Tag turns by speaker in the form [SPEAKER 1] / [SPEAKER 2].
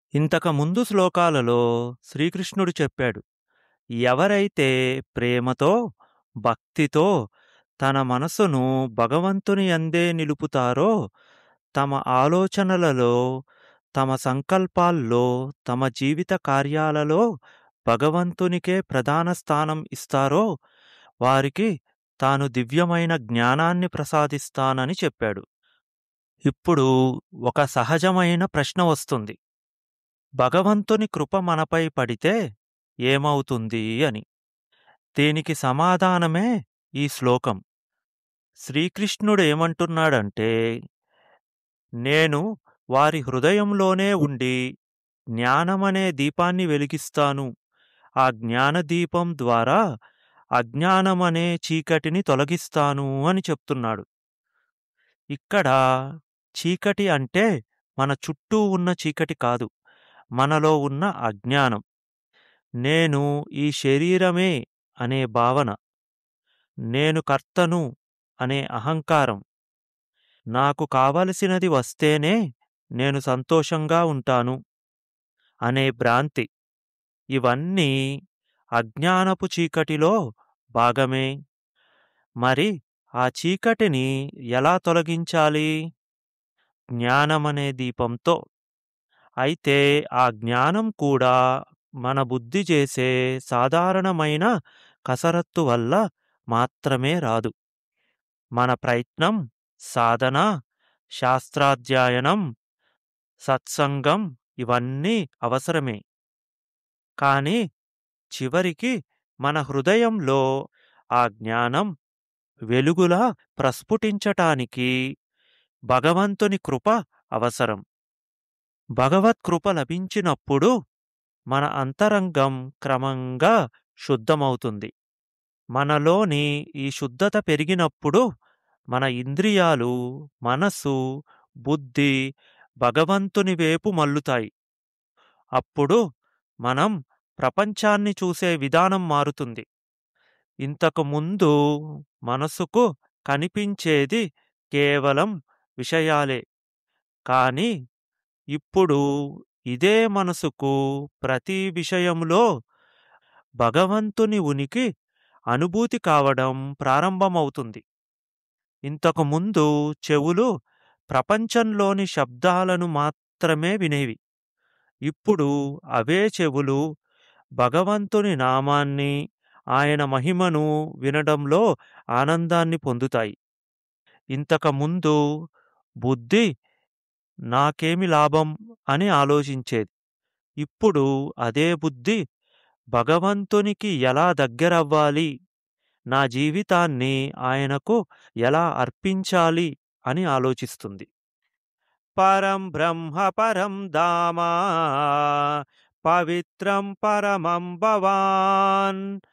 [SPEAKER 1] ఇంతకుముందు శ్లోకాలలో శ్రీకృష్ణుడు చెప్పాడు ఎవరైతే ప్రేమతో భక్తితో తన మనసును భగవంతుని యందే నిలుపుతారో తమ ఆలోచనలలో తమ సంకల్పాల్లో తమ జీవిత కార్యాలలో భగవంతునికే ప్రధాన స్థానం ఇస్తారో వారికి తాను దివ్యమైన జ్ఞానాన్ని ప్రసాదిస్తానని చెప్పాడు ఇప్పుడు ఒక సహజమైన ప్రశ్న వస్తుంది భగవంతుని కృప మనపై పడితే ఏమవుతుంది అని దీనికి సమాధానమే ఈ శ్లోకం శ్రీకృష్ణుడు ఏమంటున్నాడంటే నేను వారి హృదయంలోనే ఉండి జ్ఞానమనే దీపాన్ని వెలిగిస్తాను ఆ జ్ఞానదీపం ద్వారా అజ్ఞానమనే చీకటిని తొలగిస్తాను అని చెప్తున్నాడు ఇక్కడ చీకటి అంటే మన చుట్టూ ఉన్న చీకటి కాదు మనలో ఉన్న అజ్ఞానం నేను ఈ శరీరమే అనే భావన నేను కర్తను అనే అహంకారం నాకు కావలసినది వస్తేనే నేను సంతోషంగా ఉంటాను అనే భ్రాంతి ఇవన్నీ అజ్ఞానపు చీకటిలో భాగమే మరి ఆ చీకటిని ఎలా తొలగించాలి జ్ఞానమనే దీపంతో అయితే ఆ జ్ఞానం కూడా మన బుద్ధి చేసే సాధారణమైన కసరత్తు వల్ల మాత్రమే రాదు మన ప్రయత్నం సాధన శాస్త్రాధ్యయనం సత్సంగం ఇవన్నీ అవసరమే కాని చివరికి మన హృదయంలో ఆ జ్ఞానం వెలుగులా ప్రస్ఫుటించటానికి భగవంతుని కృప అవసరం భగవత్కృప లభించినప్పుడు మన అంతరంగం క్రమంగా శుద్ధమవుతుంది మనలోని ఈ శుద్ధత పెరిగినప్పుడు మన ఇంద్రియాలు మనస్సు బుద్ధి భగవంతుని వైపు మల్లుతాయి అప్పుడు మనం ప్రపంచాన్ని చూసే విధానం మారుతుంది ఇంతకు ముందు మనసుకు కనిపించేది కేవలం విషయాలే కాని ఇప్పుడు ఇదే మనసుకు ప్రతి విషయంలో భగవంతుని ఉనికి అనుభూతి కావడం ప్రారంభమవుతుంది ఇంతకు ముందు చెవులు ప్రపంచంలోని శబ్దాలను మాత్రమే వినేవి ఇప్పుడు అవే చెవులు భగవంతుని నామాన్ని ఆయన మహిమను వినడంలో ఆనందాన్ని పొందుతాయి ఇంతకుముందు బుద్ధి నాకేమి లాభం అని ఆలోచించేది ఇప్పుడు అదే బుద్ధి భగవంతునికి ఎలా దగ్గరవ్వాలి నా జీవితాన్ని ఆయనకు ఎలా అర్పించాలి అని ఆలోచిస్తుంది పరం బ్రహ్మ పరం దామా పవిత్రం పరమం భవాన్